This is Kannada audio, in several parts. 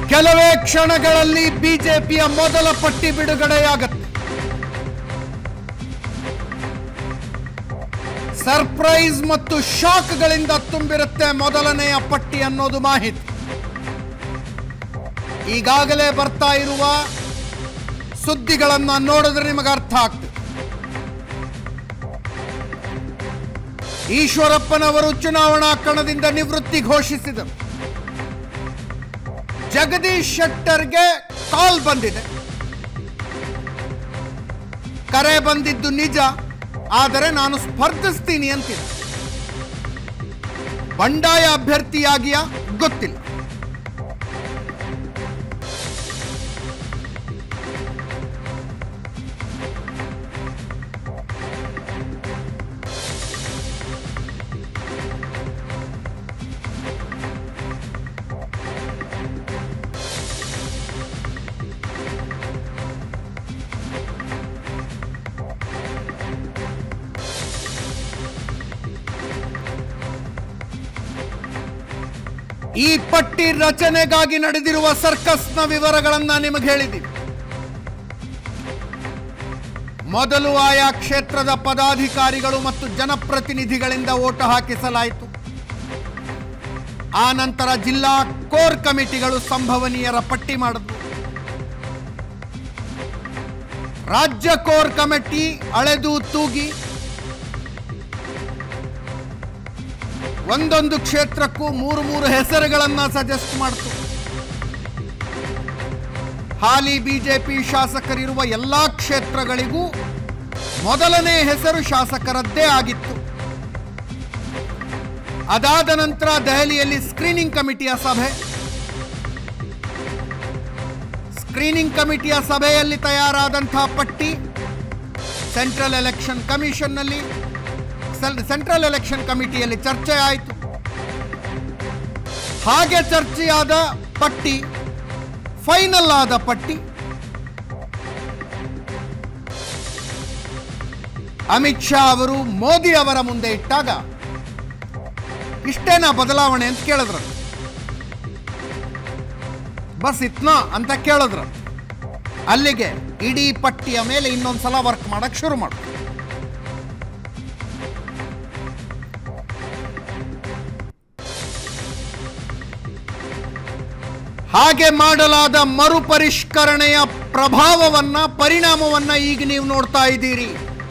ಕೆಲವೇ ಕ್ಷಣಗಳಲ್ಲಿ ಬಿಜೆಪಿಯ ಮೊದಲ ಪಟ್ಟಿ ಬಿಡುಗಡೆಯಾಗತ್ತೆ ಸರ್ಪ್ರೈಸ್ ಮತ್ತು ಶಾಕ್ಗಳಿಂದ ತುಂಬಿರುತ್ತೆ ಮೊದಲನೆಯ ಪಟ್ಟಿ ಅನ್ನೋದು ಮಾಹಿತಿ ಈಗಾಗಲೇ ಬರ್ತಾ ಇರುವ ಸುದ್ದಿಗಳನ್ನ ನೋಡಿದ್ರೆ ನಿಮಗೆ ಅರ್ಥ ಆಗ್ತದೆ ಈಶ್ವರಪ್ಪನವರು ಚುನಾವಣಾ ಕಣದಿಂದ ನಿವೃತ್ತಿ ಘೋಷಿಸಿದರು ಜಗದೀಶ್ ಶೆಟ್ಟರ್ಗೆ ಕಾಲ್ ಬಂದಿದೆ ಕರೆ ಬಂದಿದ್ದು ನಿಜ ಆದರೆ ನಾನು ಸ್ಪರ್ಧಿಸ್ತೀನಿ ಅಂತಿದೆ ಬಂಡಾಯ ಅಭ್ಯರ್ಥಿಯಾಗಿಯಾ ಗೊತ್ತಿಲ್ಲ ಈ ಪಟ್ಟಿ ರಚನೆಗಾಗಿ ನಡೆದಿರುವ ಸರ್ಕಸ್ನ ವಿವರಗಳನ್ನ ನಿಮಗೆ ಹೇಳಿದ್ದೀವಿ ಮೊದಲು ಆಯಾ ಕ್ಷೇತ್ರದ ಪದಾಧಿಕಾರಿಗಳು ಮತ್ತು ಜನಪ್ರತಿನಿಧಿಗಳಿಂದ ಓಟು ಹಾಕಿಸಲಾಯಿತು ಆ ನಂತರ ಜಿಲ್ಲಾ ಕೋರ್ ಕಮಿಟಿಗಳು ಸಂಭವನೀಯರ ಪಟ್ಟಿ ಮಾಡಿದ್ವು ರಾಜ್ಯ ಕೋರ್ ಕಮಿಟಿ ಅಳೆದು ತೂಗಿ ಒಂದೊಂದು ಕ್ಷೇತ್ರಕ್ಕೂ ಮೂರು ಮೂರು ಹೆಸರುಗಳನ್ನ ಸಜೆಸ್ಟ್ ಮಾಡ್ತು ಹಾಲಿ ಬಿಜೆಪಿ ಶಾಸಕರಿರುವ ಎಲ್ಲಾ ಕ್ಷೇತ್ರಗಳಿಗೂ ಮೊದಲನೇ ಹೆಸರು ಶಾಸಕರದ್ದೇ ಆಗಿತ್ತು ಅದಾದ ನಂತರ ದೆಹಲಿಯಲ್ಲಿ ಸ್ಕ್ರೀನಿಂಗ್ ಕಮಿಟಿಯ ಸಭೆ ಸ್ಕ್ರೀನಿಂಗ್ ಕಮಿಟಿಯ ಸಭೆಯಲ್ಲಿ ತಯಾರಾದಂತಹ ಪಟ್ಟಿ ಸೆಂಟ್ರಲ್ ಎಲೆಕ್ಷನ್ ಕಮಿಷನ್ನಲ್ಲಿ ಸೆಲ್- ಸೆಂಟ್ರಲ್ ಎಲೆಕ್ಷನ್ ಕಮಿಟಿಯಲ್ಲಿ ಚರ್ಚೆ ಆಯಿತು ಹಾಗೆ ಚರ್ಚೆಯಾದ ಪಟ್ಟಿ ಫೈನಲ್ ಆದ ಪಟ್ಟಿ ಅಮಿತ್ ಶಾ ಅವರು ಮೋದಿ ಅವರ ಮುಂದೆ ಇಟ್ಟಾಗ ಇಷ್ಟೇನಾ ಬದಲಾವಣೆ ಅಂತ ಕೇಳಿದ್ರ ಬಸ್ ಇತ್ನಾ ಅಂತ ಕೇಳಿದ್ರ ಅಲ್ಲಿಗೆ ಇಡೀ ಪಟ್ಟಿಯ ಮೇಲೆ ಇನ್ನೊಂದ್ಸಲ ವರ್ಕ್ ಮಾಡಕ್ ಶುರು ಮಾಡು ಹಾಗೆ ಮಾಡಲಾದ ಮರುಪರಿಷ್ಕರಣೆಯ ಪ್ರಭಾವವನ್ನ ಪರಿಣಾಮವನ್ನ ಈಗ ನೀವು ನೋಡ್ತಾ ಇದ್ದೀರಿ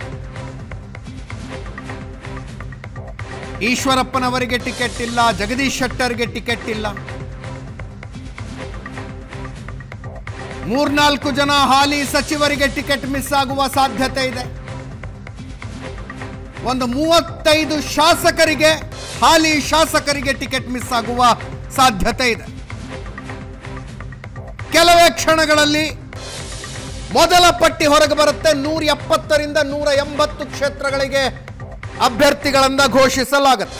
ಈಶ್ವರಪ್ಪನವರಿಗೆ ಟಿಕೆಟ್ ಇಲ್ಲ ಜಗದೀಶ್ ಶೆಟ್ಟರ್ಗೆ ಟಿಕೆಟ್ ಇಲ್ಲ ಮೂರ್ನಾಲ್ಕು ಜನ ಹಾಲಿ ಸಚಿವರಿಗೆ ಟಿಕೆಟ್ ಮಿಸ್ ಆಗುವ ಸಾಧ್ಯತೆ ಇದೆ ಒಂದು ಮೂವತ್ತೈದು ಶಾಸಕರಿಗೆ ಹಾಲಿ ಶಾಸಕರಿಗೆ ಟಿಕೆಟ್ ಮಿಸ್ ಆಗುವ ಸಾಧ್ಯತೆ ಇದೆ ಕೆಲವೇ ಕ್ಷಣಗಳಲ್ಲಿ ಮೊದಲ ಪಟ್ಟಿ ಹೊರಗೆ ಬರುತ್ತೆ ನೂರ ಎಪ್ಪತ್ತರಿಂದ ನೂರ ಎಂಬತ್ತು ಕ್ಷೇತ್ರಗಳಿಗೆ ಅಭ್ಯರ್ಥಿಗಳಿಂದ ಘೋಷಿಸಲಾಗುತ್ತೆ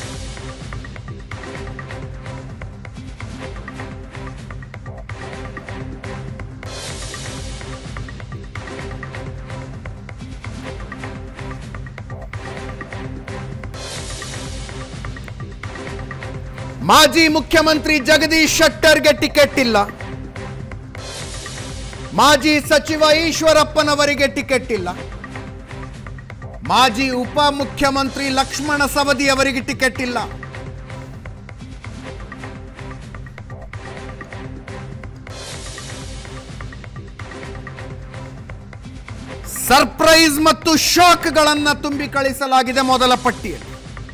ಮಾಜಿ ಮುಖ್ಯಮಂತ್ರಿ ಜಗದೀಶ್ ಶೆಟ್ಟರ್ಗೆ ಟಿಕೆಟ್ ಇಲ್ಲ ಮಾಜಿ ಸಚಿವ ಈಶ್ವರಪ್ಪನವರಿಗೆ ಟಿಕೆಟ್ ಇಲ್ಲ ಮಾಜಿ ಉಪಮುಖ್ಯಮಂತ್ರಿ ಲಕ್ಷ್ಮಣ ಸವದಿ ಅವರಿಗೆ ಟಿಕೆಟ್ ಇಲ್ಲ ಸರ್ಪ್ರೈಸ್ ಮತ್ತು ಶಾಕ್ಗಳನ್ನ ತುಂಬಿ ಕಳಿಸಲಾಗಿದೆ ಮೊದಲ ಪಟ್ಟಿಯಲ್ಲಿ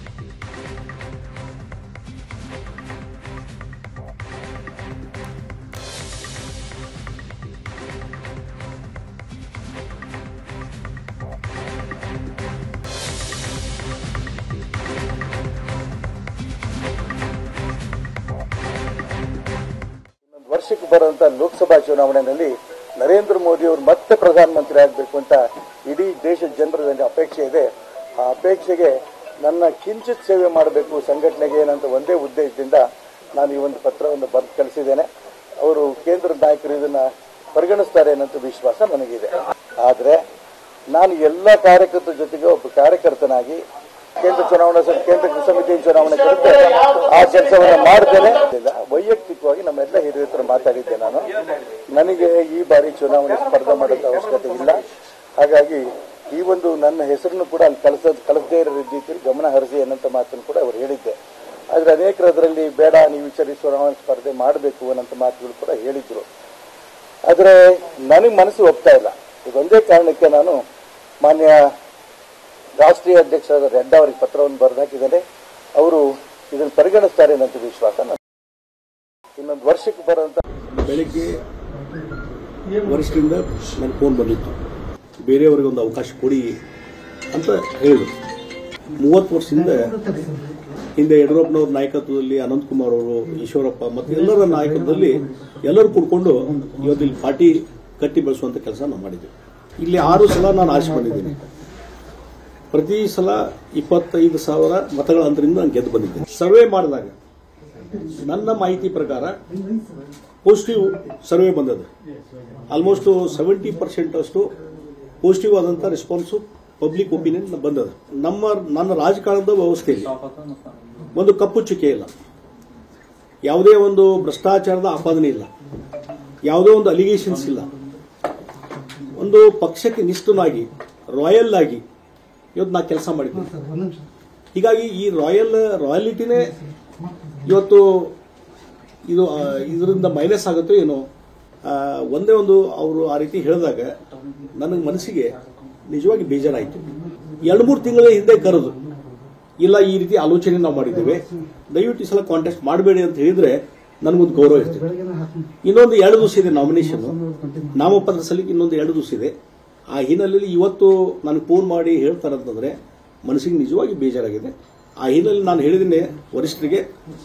ಇನ್ನೊಂದು ವರ್ಷಕ್ಕೆ ಬರುವಂತ ಲೋಕಸಭಾ ಚುನಾವಣೆಯಲ್ಲಿ ನರೇಂದ್ರ ಮೋದಿ ಅವರು ಮತ್ತೆ ಪ್ರಧಾನಮಂತ್ರಿ ಆಗಬೇಕು ಅಂತ ಇಡೀ ದೇಶದ ಜನರಲ್ಲಿ ಅಪೇಕ್ಷೆ ಇದೆ ಆ ಅಪೇಕ್ಷೆಗೆ ನನ್ನ ಕಿಂಚಿತ್ ಸೇವೆ ಮಾಡಬೇಕು ಸಂಘಟನೆಗೆ ಏನಂತ ಒಂದೇ ಉದ್ದೇಶದಿಂದ ನಾನು ಈ ಒಂದು ಪತ್ರವನ್ನು ಬರೆದು ಕಳಿಸಿದ್ದೇನೆ ಅವರು ಕೇಂದ್ರ ನಾಯಕರು ಇದನ್ನ ಪರಿಗಣಿಸ್ತಾರೆ ಅನ್ನೋಂಥ ವಿಶ್ವಾಸ ನನಗಿದೆ ಆದರೆ ನಾನು ಎಲ್ಲ ಕಾರ್ಯಕರ್ತರ ಜೊತೆಗೆ ಒಬ್ಬ ಕಾರ್ಯಕರ್ತನಾಗಿ ಕೇಂದ್ರ ಚುನಾವಣಾ ಸಮಿತಿ ಕೇಂದ್ರ ಸಮಿತಿ ಚುನಾವಣೆ ಕರೆದ್ರೆ ಆ ಕೆಲಸವನ್ನ ಮಾಡ್ತೇನೆ ಇಲ್ಲ, ವೈಯಕ್ತಿಕವಾಗಿ ನಮ್ಮೆಲ್ಲ ಹಿರಿಯ ಹತ್ರ ಮಾತಾಡಿದ್ದೆ ನಾನು ನನಗೆ ಈ ಬಾರಿ ಚುನಾವಣೆ ಸ್ಪರ್ಧೆ ಮಾಡೋದು ಅವಶ್ಯಕತೆ ಇಲ್ಲ ಹಾಗಾಗಿ ಈ ಒಂದು ನನ್ನ ಹೆಸರನ್ನು ಕೂಡ ಅಲ್ಲಿ ಕಳಿಸ ಕಳಿಸದೇ ಇರೋ ರೀತಿಯಲ್ಲಿ ಗಮನ ಹರಿಸಿ ಅನ್ನೋಂಥ ಮಾತನ್ನು ಕೂಡ ಅವರು ಹೇಳಿದ್ದೆ ಆದ್ರೆ ಅನೇಕರು ಅದರಲ್ಲಿ ಬೇಡ ನೀವು ವಿಚಾರಿ ಚುನಾವಣೆ ಸ್ಪರ್ಧೆ ಮಾಡಬೇಕು ಅನ್ನೋಂಥ ಮಾತುಗಳು ಕೂಡ ಹೇಳಿದ್ರು ಆದರೆ ನನಗೆ ಮನಸ್ಸು ಒಪ್ತಾ ಇಲ್ಲ ಇದೊಂದೇ ಕಾರಣಕ್ಕೆ ನಾನು ಮಾನ್ಯ ರಾಷ್ಟ್ರೀಯ ಅಧ್ಯಕ್ಷರಾದ ರೆಡ್ಡ ಅವರಿಗೆ ಪತ್ರವನ್ನು ಬರೆದಾಕಿದ್ದಾರೆ ಅವರು ಇದನ್ನು ಪರಿಗಣಿಸ್ತಾರೆ ಅನ್ನೋಂಥ ವಿಶ್ವಾಸ ನನಗೆ. ಇನ್ನೊಂದು ವರ್ಷಕ್ಕೆ ಬರುವಂತ ಬೆಳಗ್ಗೆ ವರಿಷ್ಠರಿಂದ ನನ್ನ ಫೋನ್ ಬಂದಿತ್ತು ಬೇರೆಯವರಿಗೆ ಒಂದು ಅವಕಾಶ ಕೊಡಿ ಅಂತ ಹೇಳಿದ್ರು ಮೂವತ್ತು ವರ್ಷದಿಂದ ಹಿಂದೆ ಯಡಿಯೂರಪ್ಪನವ್ರ ನಾಯಕತ್ವದಲ್ಲಿ ಅನಂತಕುಮಾರ್ ಅವರು ಈಶ್ವರಪ್ಪ ಮತ್ತು ಎಲ್ಲರ ನಾಯಕತ್ವದಲ್ಲಿ ಎಲ್ಲರೂ ಕೂಡ್ಕೊಂಡು ಇವತ್ತು ಇಲ್ಲಿ ಪಾರ್ಟಿ ಕಟ್ಟಿ ಬೆಳೆಸುವಂತ ಕೆಲಸ ನಾವು ಮಾಡಿದ್ವಿ ಇಲ್ಲಿ ಆರು ಸಲ ನಾನು ಆರಿಸಿ ಬಂದಿದ್ದೀನಿ ಪ್ರತಿ ಸಲ ಇಪ್ಪತ್ತೈದು ಸಾವಿರ ಮತಗಳ ಅಂತರಿಂದ ನಾನು ಗೆದ್ದು ಬಂದಿದ್ದೇನೆ ಸರ್ವೆ ಮಾಡಿದಾಗ ನನ್ನ ಮಾಹಿತಿ ಪ್ರಕಾರ ಪಾಸಿಟಿವ್ ಸರ್ವೆ ಬಂದದ ಆಲ್ಮೋಸ್ಟ್ ಸೆವೆಂಟಿ ಪರ್ಸೆಂಟ್ ಅಷ್ಟು ಪಾಸಿಟಿವ್ ಆದಂತ ರೆಸ್ಪಾನ್ಸು ಪಬ್ಲಿಕ್ ಒಪಿನಿಯನ್ ಬಂದದ ನಮ್ಮ ನನ್ನ ರಾಜಕಾರಣದ ವ್ಯವಸ್ಥೆಯಲ್ಲಿ ಒಂದು ಕಪ್ಪು ಚುಕ್ಕೆ ಇಲ್ಲ ಯಾವುದೇ ಒಂದು ಭ್ರಷ್ಟಾಚಾರದ ಆಪಾದನೆ ಇಲ್ಲ ಯಾವುದೇ ಒಂದು ಅಲಿಗೇಷನ್ಸ್ ಇಲ್ಲ ಒಂದು ಪಕ್ಷಕ್ಕೆ ನಿಷ್ಠನಾಗಿ ರಾಯಲ್ ಆಗಿ ಇವತ್ತು ನಾ ಕೆಲಸ ಮಾಡಿದ್ದೀನಿ ಹೀಗಾಗಿ ಈ ರಾಯಲ್ ರಾಯಲಿಟಿನೇ ಇವತ್ತು ಇದು ಆ, ಇದರಿಂದ ಮೈನಸ್ ಆಗುತ್ತೋ ಏನೋ ಆ, ಒಂದೇ ಒಂದು ಅವರು ಆ ರೀತಿ ಹೇಳಿದಾಗ ನನಗೆ ಮನಸ್ಸಿಗೆ ನಿಜವಾಗಿ ಬೇಜಾರಾಯಿತು ಎರಡು ಮೂರು ತಿಂಗಳ ಹಿಂದೆ ಕರೆದು ಇಲ್ಲ ಈ ರೀತಿ ಆಲೋಚನೆ ನಾವು ಮಾಡಿದ್ದೇವೆ ದಯವಿಟ್ಟು ಈ ಸಲ ಕಾಂಟೆಸ್ಟ್ ಮಾಡಬೇಡಿ ಅಂತ ಹೇಳಿದ್ರೆ ನನಗೊಂದು ಗೌರವ ಇರ್ತದೆ ಇನ್ನೊಂದು ಎರಡು ದಿವಸ ಇದೆ ನಾಮಿನೇಷನ್ ನಾಮಪತ್ರ ಸಲ್ಲಿಕೆ ಇನ್ನೊಂದು ಎರಡು ದಿವಸ ಇದೆ ಆ ಹಿನ್ನೆಲೆಯಲ್ಲಿ ಇವತ್ತು ನನಗೆ ಫೋನ್ ಮಾಡಿ ಹೇಳ್ತಾರೆ ಅಂತಂದ್ರೆ ಮನಸ್ಸಿಗೆ ನಿಜವಾಗಿ ಬೇಜಾರಾಗಿದೆ ಆ ಹಿನ್ನೆಲೆಯಲ್ಲಿ ನಾನು ಹೇಳಿದ್ದೀನಿ ವರಿಷ್ಠರಿಗೆ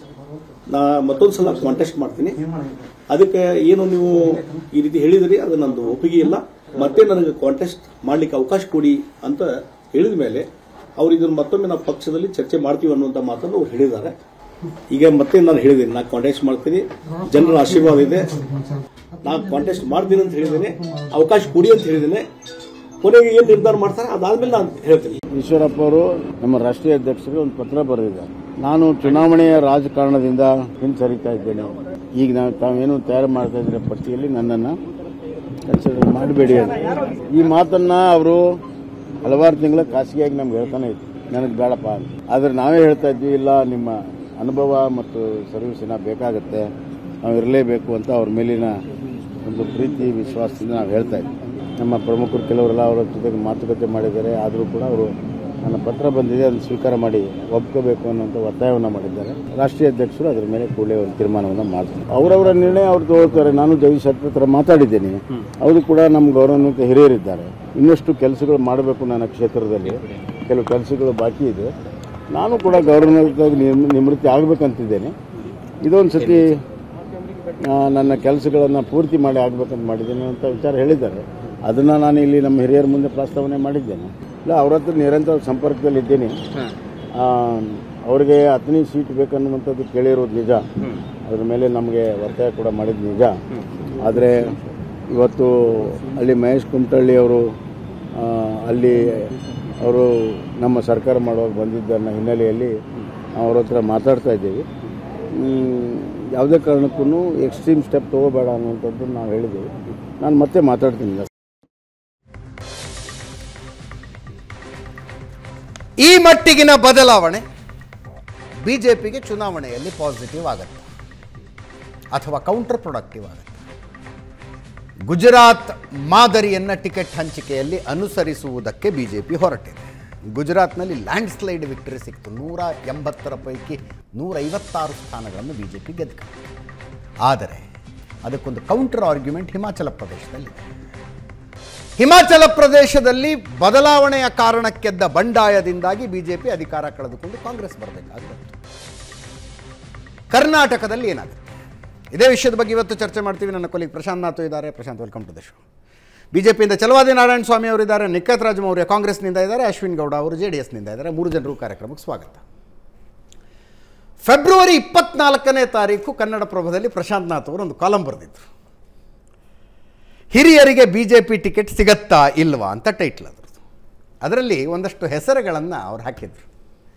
ನಾ ಮತ್ತೊಂದು ಸಲ ಕಾಂಟೆಸ್ಟ್ ಮಾಡ್ತೀನಿ ಅದಕ್ಕೆ ಏನು ನೀವು ಈ ರೀತಿ ಹೇಳಿದಿರಿ ಅದು ನಂದು ಒಪ್ಪಿಗೆ ಇಲ್ಲ ಮತ್ತೆ ನನಗೆ ಕಾಂಟೆಸ್ಟ್ ಮಾಡ್ಲಿಕ್ಕೆ ಅವಕಾಶ ಕೊಡಿ ಅಂತ ಹೇಳಿದ ಮೇಲೆ ಅವ್ರು ಇದನ್ನು ಮತ್ತೊಮ್ಮೆ ನಾವು ಪಕ್ಷದಲ್ಲಿ ಚರ್ಚೆ ಮಾಡ್ತೀವಿ ಅನ್ನುವಂಥ ಮಾತನ್ನು ಅವ್ರು ಹೇಳಿದ್ದಾರೆ ಈಗ ಮತ್ತೆ ನಾನು ಹೇಳಿದ್ದೀನಿ ನಾನು ಕಾಂಟೆಸ್ಟ್ ಮಾಡ್ತೀನಿ ಜನರ ಆಶೀರ್ವಾದ ಇದೆ ನಾನು ಕಾಂಟೆಸ್ಟ್ ಮಾಡ್ತೀನಿ ಅಂತ ಹೇಳಿದ್ದೇನೆ ಅವಕಾಶ ಕೊಡಿ ಅಂತ ಹೇಳಿದ್ದೇನೆ ಕೊನೆಗೆ ಏನು ನಿರ್ಧಾರ ಮಾಡ್ತಾರೆ ಅದಾದ್ಮೇಲೆ ನಾನು ಹೇಳ್ತೀನಿ ಈಶ್ವರಪ್ಪ ಅವರು ನಮ್ಮ ರಾಷ್ಟ್ರೀಯ ಅಧ್ಯಕ್ಷರಿಗೆ ಒಂದು ಪತ್ರ ಬರೆದಿದ್ದಾರೆ ನಾನು ಚುನಾವಣೆಯ ರಾಜಕಾರಣದಿಂದ ಹಿಂಸರಿತಾ ಇದ್ದೇನೆ ಈಗ ನಾವು ತಾವೇನು ತಯಾರು ಮಾಡ್ತಾ ಇದ್ರೆ ಪಟ್ಟಿಯಲ್ಲಿ ನನ್ನನ್ನು ಕನ್ಸಿಡರ್ ಮಾಡಬೇಡಿ ಅಂತ ಈ ಮಾತನ್ನ ಅವರು ಹಲವಾರು ತಿಂಗಳ ಖಾಸಗಿಯಾಗಿ ನಮ್ಗೆ ಹೇಳ್ತಾನೆ ಇತ್ತು ನನಗೆ ಬೇಡಪ್ಪ ಅಂತ ಆದ್ರೆ ನಾವೇ ಹೇಳ್ತಾ ಇದ್ವಿ ಇಲ್ಲ ನಿಮ್ಮ ಅನುಭವ ಮತ್ತು ಸರ್ವಿಸಿನ ಬೇಕಾಗುತ್ತೆ ನಾವು ಇರಲೇಬೇಕು ಅಂತ ಅವ್ರ ಮೇಲಿನ ಒಂದು ಪ್ರೀತಿ ವಿಶ್ವಾಸದಿಂದ ನಾವು ಹೇಳ್ತಾ ಇದ್ವಿ ನಮ್ಮ ಪ್ರಮುಖರು ಕೆಲವರೆಲ್ಲ ಅವರ ಜೊತೆಗೆ ಮಾತುಕತೆ ಮಾಡಿದ್ದಾರೆ ಆದರೂ ಕೂಡ ಅವರು ನನ್ನ ಪತ್ರ ಬಂದಿದೆ ಅದನ್ನು ಸ್ವೀಕಾರ ಮಾಡಿ ಒಪ್ಕೋಬೇಕು ಅನ್ನೋಂಥ ಒತ್ತಾಯವನ್ನು ಮಾಡಿದ್ದಾರೆ ರಾಷ್ಟ್ರೀಯ ಅಧ್ಯಕ್ಷರು ಅದರ ಮೇಲೆ ಕೂಡಲೇ ಒಂದು ತೀರ್ಮಾನವನ್ನು ಮಾಡ್ತಾರೆ ಅವರವರ ನಿರ್ಣಯ ಅವ್ರು ತಗೊಳ್ತಾರೆ ನಾನು ಜಗದೀಶ್ ಶೆಟ್ಟರ್ ಹತ್ರ ಮಾತಾಡಿದ್ದೇನೆ ಅವರು ಕೂಡ ನಮ್ಮ ಗೌರವಾನ್ವಿತ ಹಿರಿಯರಿದ್ದಾರೆ ಇನ್ನಷ್ಟು ಕೆಲಸಗಳು ಮಾಡಬೇಕು ನನ್ನ ಕ್ಷೇತ್ರದಲ್ಲಿ ಕೆಲವು ಕೆಲಸಗಳು ಬಾಕಿ ಇದೆ ನಾನು ಕೂಡ ಗೌರವಾನ್ವಿತವಾಗಿ ನಿಮ್- ನಿವೃತ್ತಿ ಆಗಬೇಕಂತಿದ್ದೇನೆ ಇದೊಂದು ಸತಿ ಆ, ನನ್ನ ಕೆಲಸಗಳನ್ನು ಪೂರ್ತಿ ಮಾಡಿ ಆಗ್ಬೇಕಂತ ಮಾಡಿದ್ದೇನೆ ಅಂತ ವಿಚಾರ ಹೇಳಿದ್ದಾರೆ ಅದನ್ನು ನಾನು ಇಲ್ಲಿ ನಮ್ಮ ಹಿರಿಯರ ಮುಂದೆ ಪ್ರಸ್ತಾವನೆ ಮಾಡಿದ್ದೇನೆ ಇಲ್ಲ ಅವ್ರ ಹತ್ರ ನಿರಂತರ ಸಂಪರ್ಕದಲ್ಲಿ ಇದ್ದೇನೆ ಆ, ಅವ್ರಿಗೆ ಹತ್ತನೇ ಸೀಟ್ ಬೇಕನ್ನುವಂಥದ್ದು ಕೇಳಿರೋದು ನಿಜ ಅದ್ರ ಮೇಲೆ ನಮಗೆ ಒತ್ತಾಯ ಕೂಡ ಮಾಡಿದ್ದು ನಿಜ ಆದರೆ ಇವತ್ತು ಅಲ್ಲಿ ಮಹೇಶ್ ಕುಮಟಳ್ಳಿ ಅವರು ಆ, ಅಲ್ಲಿ ಅವರು ನಮ್ಮ ಸರ್ಕಾರ ಮಾಡುವಾಗ ಬಂದಿದ್ದನ್ನ ಹಿನ್ನೆಲೆಯಲ್ಲಿ ನಾವು ಅವ್ರ ಹತ್ರ ಮಾತಾಡ್ತಾ ಇದ್ದೀವಿ ಹ್ಮ್, ಯಾವುದೇ ಕಾರಣಕ್ಕೂ ಎಕ್ಸ್ಟ್ರೀಮ್ ಸ್ಟೆಪ್ ತಗೋಬೇಡ ಅನ್ನುವಂಥದ್ದು ನಾವು ಹೇಳಿದ್ದೀವಿ ನಾನು ಮತ್ತೆ ಮಾತಾಡ್ತೀನಿ ಈ ಮಟ್ಟಿಗಿನ ಬದಲಾವಣೆ ಬಿಜೆಪಿಗೆ ಚುನಾವಣೆಯಲ್ಲಿ ಪಾಸಿಟಿವ್ ಆಗುತ್ತೆ ಅಥವಾ ಕೌಂಟರ್ ಪ್ರೊಡಕ್ಟಿವ್ ಆಗುತ್ತೆ ಗುಜರಾತ್ ಮಾದರಿಯನ್ನು ಟಿಕೆಟ್ ಹಂಚಿಕೆಯಲ್ಲಿ ಅನುಸರಿಸುವುದಕ್ಕೆ ಬಿಜೆಪಿ ಹೊರಟಿದೆ ಗುಜರಾತ್ನಲ್ಲಿ ಲ್ಯಾಂಡ್ ಸ್ಲೈಡ್ ವಿಕ್ಟರಿ ಸಿಕ್ತು ನೂರ ಎಂಬತ್ತರ ಪೈಕಿ ನೂರೈವತ್ತಾರು ಸ್ಥಾನಗಳನ್ನು ಬಿಜೆಪಿ ಗೆದ್ಕೊಂಡು ಆದರೆ ಅದಕ್ಕೊಂದು ಕೌಂಟರ್ ಆರ್ಗ್ಯುಮೆಂಟ್ ಹಿಮಾಚಲ ಪ್ರದೇಶದಲ್ಲಿದೆ ಹಿಮಾಚಲ ಪ್ರದೇಶದಲ್ಲಿ ಬದಲಾವಣೆಯ ಕಾರಣಕ್ಕೆದ್ದ ಬಂಡಾಯದಿಂದಾಗಿ ಬಿಜೆಪಿ ಅಧಿಕಾರ ಕಳೆದುಕೊಂಡು ಕಾಂಗ್ರೆಸ್ ಬರಬೇಕಾಗಿ ಬಂತು ಕರ್ನಾಟಕದಲ್ಲಿ ಏನಾಗುತ್ತೆ ಇದೇ ವಿಷಯದ ಬಗ್ಗೆ ಇವತ್ತು ಚರ್ಚೆ ಮಾಡ್ತೀವಿ ನನ್ನ ಕೊಲಿಗ್ ಪ್ರಶಾಂತ್ ನಾಥು ಇದ್ದಾರೆ Prashanth welcome to the show ಬಿಜೆಪಿಯಿಂದ ಚಲವಾದಿ ನಾರಾಯಣ ಸ್ವಾಮಿ ಅವರಿದ್ದಾರೆ ನಿಖತ್ ರಾಜ್ ಮೌರ್ಯ ಕಾಂಗ್ರೆಸ್ನಿಂದ ಇದ್ದಾರೆ ಅಶ್ವಿನ್ ಗೌಡ ಅವರು ಜೆ ಡಿ ಎಸ್ನಿಂದ ಇದ್ದಾರೆ ಮೂರು ಜನರು ಕಾರ್ಯಕ್ರಮಕ್ಕೆ ಸ್ವಾಗತ ಫೆಬ್ರವರಿ ಇಪ್ಪತ್ನಾಲ್ಕನೇ ತಾರೀಕು ಕನ್ನಡಪ್ರಭದಲ್ಲಿ ಪ್ರಶಾಂತ್ ನಾಥ್ ಅವರು ಒಂದು ಕಾಲಂ ಬರೆದಿದ್ರು ಹಿರಿಯರಿಗೆ ಬಿ ಜೆ ಪಿ ಟಿಕೆಟ್ ಸಿಗತ್ತಾ ಇಲ್ವಾ ಅಂತ ಟೈಟ್ಲ್ ಅದ್ರದ್ದು ಅದರಲ್ಲಿ ಒಂದಷ್ಟು ಹೆಸರುಗಳನ್ನು ಅವ್ರು ಹಾಕಿದ್ರು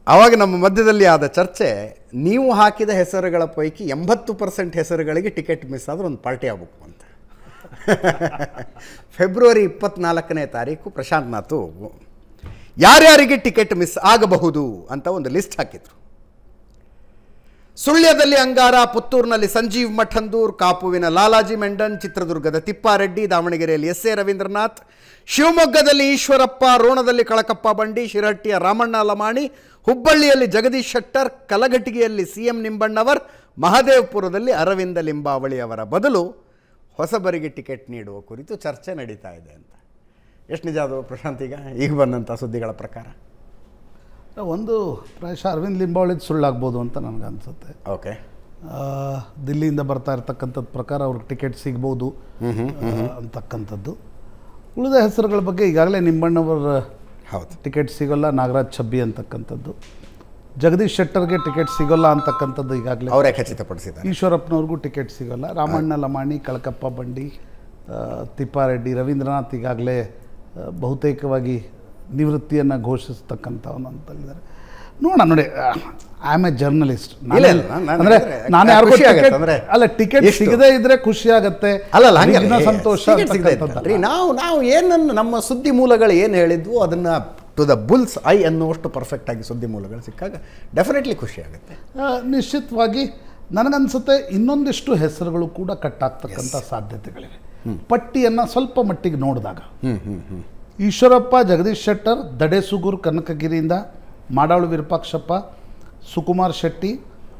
ಆವಾಗ ನಮ್ಮ ಮಧ್ಯದಲ್ಲಿ ಆದ ಚರ್ಚೆ ನೀವು ಹಾಕಿದ ಹೆಸರುಗಳ ಪೈಕಿ ಎಂಬತ್ತು ಪರ್ಸೆಂಟ್ ಹೆಸರುಗಳಿಗೆ ಟಿಕೆಟ್ ಮಿಸ್ ಆದ್ರೆ ಒಂದು ಪಾರ್ಟಿ ಆಗಬೇಕು ಅಂತ ಫೆಬ್ರವರಿ ಇಪ್ಪತ್ನಾಲ್ಕನೇ ತಾರೀಕು ಪ್ರಶಾಂತ್ ನಾಥು ಯಾರ್ಯಾರಿಗೆ ಟಿಕೆಟ್ ಮಿಸ್ ಆಗಬಹುದು ಅಂತ ಒಂದು ಲಿಸ್ಟ್ ಹಾಕಿದ್ರು ಸುಳ್ಯದಲ್ಲಿ ಅಂಗಾರ ಪುತ್ತೂರಿನಲ್ಲಿ ಸಂಜೀವ್ ಮಠಂದೂರ್ ಕಾಪುವಿನ ಲಾಲಾಜಿ ಮೆಂಡನ್ ಚಿತ್ರದುರ್ಗದ ತಿಪ್ಪಾರೆಡ್ಡಿ ದಾವಣಗೆರೆಯಲ್ಲಿ ಎಸ್ ಎ ರವೀಂದ್ರನಾಥ್ ಶಿವಮೊಗ್ಗದಲ್ಲಿ ಈಶ್ವರಪ್ಪ ರೋಣದಲ್ಲಿ ಕಳಕಪ್ಪ ಬಂಡಿ ಶಿರಹಟ್ಟಿಯ ರಾಮಣ್ಣ ಲಮಾಣಿ ಹುಬ್ಬಳ್ಳಿಯಲ್ಲಿ ಜಗದೀಶ್ ಶೆಟ್ಟರ್ ಕಲಘಟಗಿಯಲ್ಲಿ ಸಿ ಎಂ ನಿಂಬಣ್ಣವರ್ ಮಹದೇವಪುರದಲ್ಲಿ ಅರವಿಂದ ಲಿಂಬಾವಳಿ ಅವರ ಬದಲು ಹೊಸಬರಿಗೆ ಟಿಕೆಟ್ ನೀಡುವ ಕುರಿತು ಚರ್ಚೆ ನಡೀತಾ ಇದೆ ಅಂತ ಎಷ್ಟು ನಿಜ ಅದು ಪ್ರಶಾಂತ್ ಈಗ ಈಗ ಬಂದಂಥ ಸುದ್ದಿಗಳ ಪ್ರಕಾರ ಒಂದು ಪ್ರಾಯಶಃ ಅರವಿಂದ್ ಲಿಂಬಾವಳಿದು ಸುಳ್ಳಾಗ್ಬೋದು ಅಂತ ನನಗೆ ಅನಿಸುತ್ತೆ ಓಕೆ ದಿಲ್ಲಿಯಿಂದ ಬರ್ತಾ ಇರ್ತಕ್ಕಂಥದ್ದು ಪ್ರಕಾರ ಅವ್ರಿಗೆ ಟಿಕೆಟ್ ಸಿಗ್ಬೋದು ಆ, ಅಂತಕ್ಕಂಥದ್ದು ಉಳಿದ ಹೆಸರುಗಳ ಬಗ್ಗೆ ಈಗಾಗಲೇ ನಿಂಬಣ್ಣವರ ಹೌದು ಟಿಕೆಟ್ ಸಿಗೋಲ್ಲ ನಾಗರಾಜ್ ಛಬ್ಬಿ ಅಂತಕ್ಕಂಥದ್ದು ಜಗದೀಶ್ ಶೆಟ್ಟರ್ಗೆ ಟಿಕೆಟ್ ಸಿಗೋಲ್ಲ ಅಂತಕ್ಕಂಥದ್ದು ಈಗಾಗಲೇ ಅವರೇ ಖಚಿತಪಡಿಸಿದ್ದಾರೆ ಈಶ್ವರಪ್ಪನವ್ರಿಗೂ ಟಿಕೆಟ್ ಸಿಗೋಲ್ಲ ರಾಮಣ್ಣ ಲಮಾಣಿ ಕಳಕಪ್ಪ ಬಂಡಿ ಆ, ತಿಪ್ಪಾರೆಡ್ಡಿ ರವೀಂದ್ರನಾಥ್ ಈಗಾಗಲೇ ಆ, ಬಹುತೇಕವಾಗಿ ನಿವೃತ್ತಿಯನ್ನು ಘೋಷಿಸ್ತಕ್ಕಂಥವನು ಅಂತಲ್ಲಿದ್ದಾರೆ ನೋಡೋಣ ನೋಡಿ ಐ ಆಮ್ ಎ ಜರ್ನಲಿಸ್ಟ್ ಇಲ್ಲ, ಇಲ್ಲ, ನಾನ್- ನಾನ್ ಅಂದ್ರೆ ಅಂದ್ರೆ ನಾನು ಯಾರಿಗೂ ಖುಷಿ ಆಗತ್ತೆ ಟಿಕೆಟ್ ಅಂದ್ರೆ ಅಲ್ಲ ಟಿಕೆಟ್ ಎಷ್ಟು? ಸಿಗದೇ ಇದ್ರೆ ಖುಷಿ ಆಗತ್ತೆ ಅಲ್ಲ ಅಲ್ಲ ಹಂಗೆ ವಿಘ್ನ ಸಂತೋಷ ಅಂತಕ್ಕಂಥದ್ದಲ್ಲ. ರೀ ನಾವು ನಾವು ಏನನ್ನು ನಮ್ಮ ಸುದ್ದಿ ಮೂಲಗಳು ಏನು ಹೇಳಿದ್ವು ಅದನ್ನು ಟು ದ ಬುಲ್ಸ್ ಐ ಅನ್ನುವಷ್ಟು ಪರ್ಫೆಕ್ಟ್ ಆಗಿ ಸುದ್ದಿ ಮೂಲಗಳು ಸಿಕ್ಕಾಗ ಡೆಫಿನೆಟ್ಲಿ ಖುಷಿ ಆಗುತ್ತೆ ಆ, ನಿಶ್ಚಿತವಾಗಿ ನನಗನ್ಸುತ್ತೆ ಇನ್ನೊಂದಿಷ್ಟು ಹೆಸರುಗಳು ಕೂಡ ಕಟ್ಟಾಗ್ತಕ್ಕಂಥ ಸಾಧ್ಯತೆಗಳಿವೆ ಪಟ್ಟಿಯನ್ನು ಸ್ವಲ್ಪ ಮಟ್ಟಿಗೆ ನೋಡಿದಾಗ ಈಶ್ವರಪ್ಪ ಜಗದೀಶ್ ಶೆಟ್ಟರ್ ದಡೇಸುಗೂರು ಕನಕಗಿರಿಯಿಂದ ಮಾಡಾಳು ವಿರೂಪಾಕ್ಷಪ್ಪ ಸುಕುಮಾರ್ ಶೆಟ್ಟಿ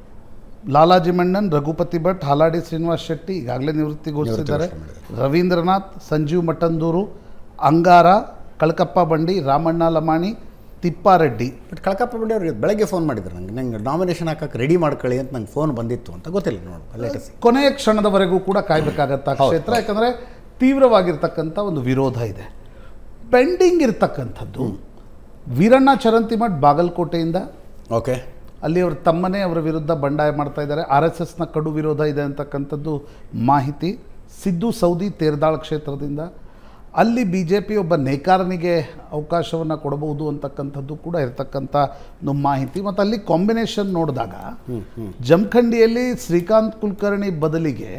ಲಾಲಾಜಿ ಮಂಡನ್ ರಘುಪತಿ ಭಟ್ ಹಾಲಾಡಿ ಶ್ರೀನಿವಾಸ್ ಶೆಟ್ಟಿ ಈಗಾಗಲೇ ನಿವೃತ್ತಿ ಘೋಷಿಸಿದ್ದಾರೆ ರವೀಂದ್ರನಾಥ್ ಸಂಜೀವ್ ಮಠಂದೂರು ಅಂಗಾರ ಕಳಕಪ್ಪ ಬಂಡಿ ರಾಮಣ್ಣ ಲಮಾಣಿ ತಿಪ್ಪಾರೆಡ್ಡಿ ಬಟ್ ಕಳಕಪ್ಪ ಬಂಡಿ ಅವ್ರಿಗೆ ಬೆಳಗ್ಗೆ ಫೋನ್ ಮಾಡಿದ್ರು ನಂಗೆ ನಂಗೆ ನಾಮಿನೇಷನ್ ಹಾಕಕ್ಕೆ ರೆಡಿ ಮಾಡ್ಕೊಳ್ಳಿ ಅಂತ ನಂಗೆ ಫೋನ್ ಬಂದಿತ್ತು ಅಂತ ಗೊತ್ತಿಲ್ಲ ನೋಡು ಲೇಟೆಸ್ಟ್ ಕೊನೆಯ ಕ್ಷಣದವರೆಗೂ ಕೂಡ ಕಾಯಬೇಕಾಗತ್ತ ಕ್ಷೇತ್ರ ಯಾಕಂದರೆ ತೀವ್ರವಾಗಿರ್ತಕ್ಕಂಥ ಒಂದು ವಿರೋಧ ಇದೆ ಪೆಂಡಿಂಗ್ ಇರ್ತಕ್ಕಂಥದ್ದು ವೀರಣ್ಣ ಚರಂತಿಮಠ್ ಬಾಗಲಕೋಟೆಯಿಂದ ಓಕೆ ಅಲ್ಲಿ ಅವ್ರ ತಮ್ಮನೇ ಅವರ ವಿರುದ್ಧ ಬಂಡಾಯ ಮಾಡ್ತಾ ಇದ್ದಾರೆ ಆರ್ ಎಸ್ ಎಸ್ನ ಕಡು ವಿರೋಧ ಇದೆ ಅಂತಕ್ಕಂಥದ್ದು ಮಾಹಿತಿ ಸಿದ್ದು ಸೌದಿ ತೇರ್ದಾಳ್ ಕ್ಷೇತ್ರದಿಂದ ಅಲ್ಲಿ ಬಿ ಜೆ ಪಿ ಒಬ್ಬ ನೇಕಾರನಿಗೆ ಅವಕಾಶವನ್ನು ಕೊಡಬಹುದು ಅಂತಕ್ಕಂಥದ್ದು ಕೂಡ ಇರತಕ್ಕಂಥ ಒಂದು ಮಾಹಿತಿ ಮತ್ತು ಅಲ್ಲಿ ಕಾಂಬಿನೇಷನ್ ನೋಡಿದಾಗ ಜಮಖಂಡಿಯಲ್ಲಿ ಶ್ರೀಕಾಂತ್ ಕುಲಕರ್ಣಿ ಬದಲಿಗೆ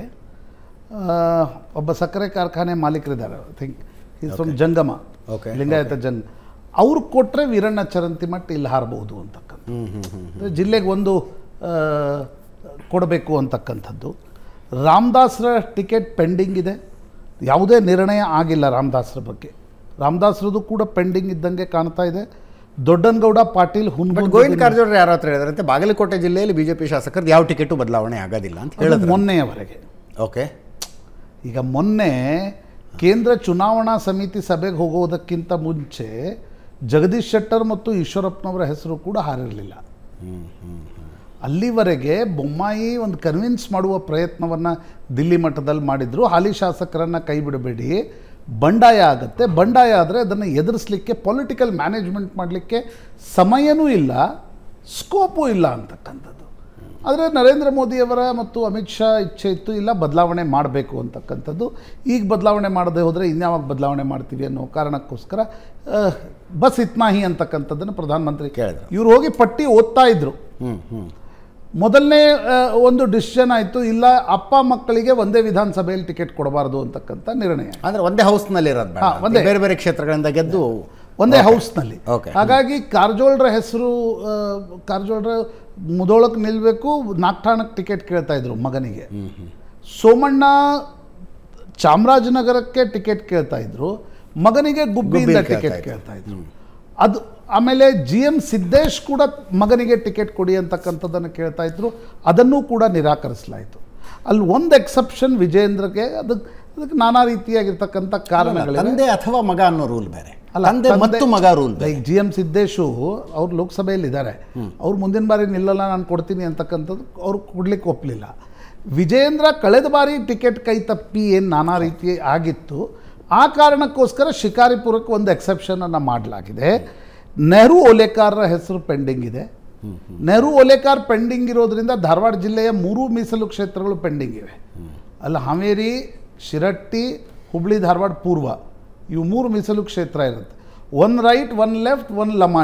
ಆ, ಒಬ್ಬ ಸಕ್ಕರೆ ಕಾರ್ಖಾನೆ ಮಾಲೀಕರಿದ್ದಾರೆ I think is from Jangama Okay, Lingayat ಜನ್ ಅವ್ರು ಕೊಟ್ಟರೆ ವೀರಣ್ಣ ಚರಂತಿಮಠ್ ಇಲ್ಲಿ ಹಾರಬಹುದು ಅಂತಕ್ಕಂಥ ಅಂದ್ರೆ ಜಿಲ್ಲೆಗೆ ಒಂದು ಆ, ಕೊಡಬೇಕು ಅಂತಕ್ಕಂಥದ್ದು ರಾಮದಾಸ್ರ ಟಿಕೆಟ್ ಪೆಂಡಿಂಗ್ ಇದೆ ಯಾವುದೇ ನಿರ್ಣಯ ಆಗಿಲ್ಲ ರಾಮದಾಸ್ರ ಬಗ್ಗೆ ರಾಮದಾಸ್ರದ್ದು ಕೂಡ ಪೆಂಡಿಂಗ್ ಇದ್ದಂಗೆ ಕಾಣ್ತಾ ಇದೆ ದೊಡ್ಡನಗೌಡ ಪಾಟೀಲ್ ಬಟ್ ಹುನ್ಗುಂದ ಗೋವಿಂದ ಕಾರಜೋಳ ಯಾರ ಹತ್ರ ಹೇಳಿದ್ರಂತೆ ಬಾಗಲಕೋಟೆ ಜಿಲ್ಲೆಯಲ್ಲಿ ಬಿಜೆಪಿ ಶಾಸಕರದ್ದು ಯಾವ ಟಿಕೆಟು ಬದಲಾವಣೆ ಆಗೋದಿಲ್ಲ ಅಂತ ಅದು ಹೇಳಿದ್ರು ಮೊನ್ನೆಯವರೆಗೆ ಓಕೆ ಈಗ ಮೊನ್ನೆ ಕೇಂದ್ರ ಚುನಾವಣಾ ಸಮಿತಿ ಸಭೆಗೆ ಹೋಗೋದಕ್ಕಿಂತ ಮುಂಚೆ ಜಗದೀಶ್ ಶೆಟ್ಟರ್ ಮತ್ತು ಈಶ್ವರಪ್ಪನವರ ಹೆಸರು ಕೂಡ ಹಾರಿರಲಿಲ್ಲ ಅಲ್ಲಿವರೆಗೆ ಬೊಮ್ಮಾಯಿ ಒಂದು ಕನ್ವಿನ್ಸ್ ಮಾಡುವ ಪ್ರಯತ್ನವನ್ನು ದಿಲ್ಲಿ ಮಟ್ಟದಲ್ಲಿ ಮಾಡಿದ್ರು ಹಾಲಿ ಶಾಸಕರನ್ನು ಕೈ ಬಿಡಬೇಡಿ ಬಂಡಾಯ ಆಗುತ್ತೆ ಬಂಡಾಯ ಆದರೆ ಅದನ್ನು ಎದುರಿಸಲಿಕ್ಕೆ ಪೊಲಿಟಿಕಲ್ ಮ್ಯಾನೇಜ್ಮೆಂಟ್ ಮಾಡಲಿಕ್ಕೆ ಸಮಯನೂ ಇಲ್ಲ ಸ್ಕೋಪು ಇಲ್ಲ ಅಂತಕ್ಕಂಥದ್ದು ಆದರೆ ನರೇಂದ್ರ ಮೋದಿಯವರ ಮತ್ತು ಅಮಿತ್ ಶಾ ಇಚ್ಛೆ ಇತ್ತು ಇಲ್ಲ ಬದಲಾವಣೆ ಮಾಡಬೇಕು ಅಂತಕ್ಕಂಥದ್ದು ಈಗ ಬದಲಾವಣೆ ಮಾಡದೆ ಹೋದರೆ ಇನ್ಯಾವಾಗ ಬದಲಾವಣೆ ಮಾಡ್ತೀವಿ ಅನ್ನೋ ಕಾರಣಕ್ಕೋಸ್ಕರ ಆ, ಬಸ್ ಇತ್ನಾಹಿ ಅಂತಕ್ಕಂಥದ್ದನ್ನು ಪ್ರಧಾನಮಂತ್ರಿ ಕೇಳಿದ್ರು. ಇವ್ರು ಹೋಗಿ ಪಟ್ಟಿ ಓದ್ತಾ ಇದ್ರು ಹ್ಞೂ ಹ್ಞೂ ಮೊದಲನೇ ಆ, ಒಂದು ಡಿಸಿಷನ್ ಆಯಿತು ಇಲ್ಲ ಅಪ್ಪ ಮಕ್ಕಳಿಗೆ ಒಂದೇ ವಿಧಾನಸಭೆಯಲ್ಲಿ ಟಿಕೆಟ್ ಕೊಡಬಾರ್ದು ಅಂತಕ್ಕಂಥ ನಿರ್ಣಯ ಅಂದ್ರೆ ಒಂದೇ ಹೌಸ್ನಲ್ಲಿ ಇರೋದು ಬೇಡ ಹಾ, ಅಂತ. ಒಂದೇ. ಬೇರೆ ಬೇರೆ ಕ್ಷೇತ್ರಗಳಿಂದ ಗೆದ್ದು ಒಂದೇ ಹೌಸ್ನಲ್ಲಿ Okay. ಹಾಗಾಗಿ ಕಾರಜೋಳರ ಹೆಸರು ಆ, ಕಾರಜೋಳರ ಮುದೋಳಕ್ಕೆ ನಿಲ್ಲಬೇಕು ನಾಗ್ಠಾಣಕ್ಕೆ ಟಿಕೆಟ್ ಕೇಳ್ತಾ ಇದ್ರು ಮಗನಿಗೆ ಸೋಮಣ್ಣ ಚಾಮರಾಜನಗರಕ್ಕೆ ಟಿಕೆಟ್ ಕೇಳ್ತಾ ಇದ್ರು ಮಗನಿಗೆ ಗುಬ್ಬಿಯಿಂದ ಗುಬ್ಬಿಯಲ್ಲಿ ಕೇಳ್ತಾ ಟಿಕೆಟ್ ಇದ್ರು. ಕೇಳ್ತಾ ಇದ್ರು ಅದು ಆಮೇಲೆ ಜಿ ಎಂ ಸಿದ್ದೇಶ್ ಕೂಡ ಮಗನಿಗೆ ಟಿಕೆಟ್ ಕೊಡಿ ಅಂತಕ್ಕಂಥದ್ದನ್ನು ಕೇಳ್ತಾ ಇದ್ರು ಅದನ್ನೂ ಕೂಡ ನಿರಾಕರಿಸಲಾಯಿತು ಅಲ್ಲಿ ಒಂದು ಎಕ್ಸೆಪ್ಷನ್ ವಿಜೇಂದ್ರಗೆ ಅದಕ್ಕೆ ಅದಕ್ಕೆ ನಾನಾ ರೀತಿಯಾಗಿರ್ತಕ್ಕಂಥ ಕಾರಣಗಳಿವೆ ತಂದೆ ಅಥವಾ ಮಗ ಅನ್ನೋ ರೂಲ್ ಬೇರೆ ಅಲ್ಲ ತಂದೆ ಮತ್ತು ಮಗ ರೂಲ್ ಬೇರೆ ಲೈಕ್ ಜಿ ಎಂ ಸಿದ್ದೇಶು ಅವ್ರು ಲೋಕಸಭೆಯಲ್ಲಿ ಇದ್ದಾರೆ ಅವ್ರು ಮುಂದಿನ ಬಾರಿ ನಿಲ್ಲಲ್ಲ ನಾನು ಕೊಡ್ತೀನಿ ಅಂತಕ್ಕಂಥದ್ದು ಅವ್ರು ಕೊಡ್ಲಿಕ್ಕೆ ಒಪ್ಪಲಿಲ್ಲ ವಿಜೇಂದ್ರ ಕಳೆದ ಬಾರಿ ಟಿಕೆಟ್ ಕೈ ತಪ್ಪಿ ಏನು ನಾನಾ ರೀತಿ ಆಗಿತ್ತು ಆ ಕಾರಣಕ್ಕೋಸ್ಕರ ಶಿಕಾರಿಪುರಕ್ಕೆ ಒಂದು ಎಕ್ಸೆಪ್ಷನನ್ನು ಮಾಡಲಾಗಿದೆ ನೆಹರು ಓಲೇಕಾರರ ಹೆಸರು ಪೆಂಡಿಂಗ್ ಇದೆ ನೆಹರು ಓಲೇಕಾರ್ ಪೆಂಡಿಂಗ್ ಇರೋದ್ರಿಂದ ಧಾರವಾಡ ಜಿಲ್ಲೆಯ ಮೂರು ಮೀಸಲು ಕ್ಷೇತ್ರಗಳು ಪೆಂಡಿಂಗ್ ಇವೆ ಅಲ್ಲಿ ಹಾವೇರಿ ಶಿರಟ್ಟಿ ಹುಬ್ಳಿ ಧಾರವಾಡ ಪೂರ್ವ ಇವು ಮೂರು ಮೀಸಲು ಕ್ಷೇತ್ರ ಇರುತ್ತೆ one right one left one Lamani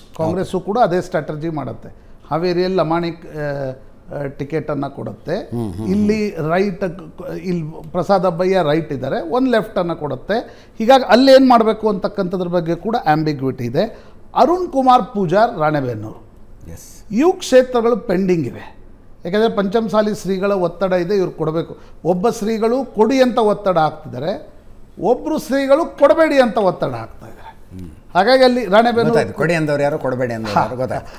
Congress ಕೂಡ ಅದೇ ಸ್ಟ್ರಾಟಜಿ ಮಾಡುತ್ತೆ ಹಾವೇರಿಯಲ್ಲಿ ಲಮಾಣಿ ಟಿಕೆಟನ್ನು ಕೊಡುತ್ತೆ ಇಲ್ಲಿ ರೈಟ್ ಇಲ್ಲಿ ಪ್ರಸಾದ್ ಅಬ್ಬಯ್ಯ ರೈಟ್ ಇದ್ದಾರೆ ಒಂದು ಲೆಫ್ಟನ್ನು ಕೊಡುತ್ತೆ ಹೀಗಾಗಿ ಅಲ್ಲಿ ಏನು ಮಾಡಬೇಕು ಅಂತಕ್ಕಂಥದ್ರ ಬಗ್ಗೆ ಕೂಡ ಆಂಬಿಗ್ವಿಟಿ ಇದೆ ಅರುಣ್ ಕುಮಾರ್ ಪೂಜಾರ್ ರಾಣೆಬೆನ್ನೂರು ಎಸ್ ಇವು ಕ್ಷೇತ್ರಗಳು ಪೆಂಡಿಂಗ್ ಇವೆ ಯಾಕಂದರೆ ಪಂಚಮಸಾಲಿ ಶ್ರೀಗಳ ಒತ್ತಡ ಇದೆ ಇವ್ರು ಕೊಡಬೇಕು ಒಬ್ಬ ಶ್ರೀಗಳು ಕೊಡಿ ಅಂತ ಒತ್ತಡ ಹಾಕ್ತಿದ್ದಾರೆ ಒಬ್ಬರು ಶ್ರೀಗಳು ಕೊಡಬೇಡಿ ಅಂತ ಒತ್ತಡ ಹಾಕ್ತಾ ಇದ್ದಾರೆ ಹಾಗಾಗಿ ಅಲ್ಲಿ ರಾಣೆಬೆನ್ನೂರು ಗೊತ್ತಾಯ್ತು ಕೊಡಿ ಅಂದವ್ರು ಯಾರು ಕೊಡಬೇಡಿ ಅಂದವ್ರು ಯಾರು ಗೊತ್ತಾಯ್ತು